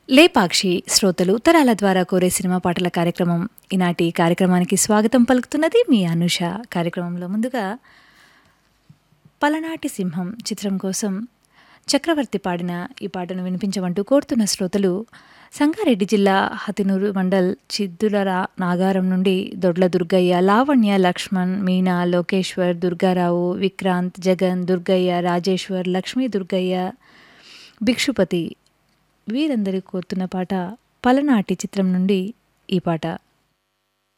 లేపాక్షి శ్రోతలు తరాల ద్వారా కోరే సినిమా పాటల కార్యక్రమం ఈనాటి కార్యక్రమానికి స్వాగతం పలుకుతున్నది మీ అనుష కార్యక్రమంలో ముందుగా పలనాటి సింహం చిత్రం కోసం చక్రవర్తి పాడిన ఈ పాటను వినిపించమంటూ కోరుతున్న శ్రోతలు సంగారెడ్డి జిల్లా హతినూరు మండల్ చిద్దుల రా- నాగారం నుండి దొడ్ల దుర్గయ్య లావణ్య లక్ష్మణ్ మీనా లోకేశ్వర్ దుర్గారావు విక్రాంత్ జగన్ దుర్గయ్య రాజేశ్వర్ లక్ష్మీ దుర్గయ్య భిక్షుపతి వీరందరి కోరుతున్న పాట పలనాటి చిత్రం నుండి ఈ పాట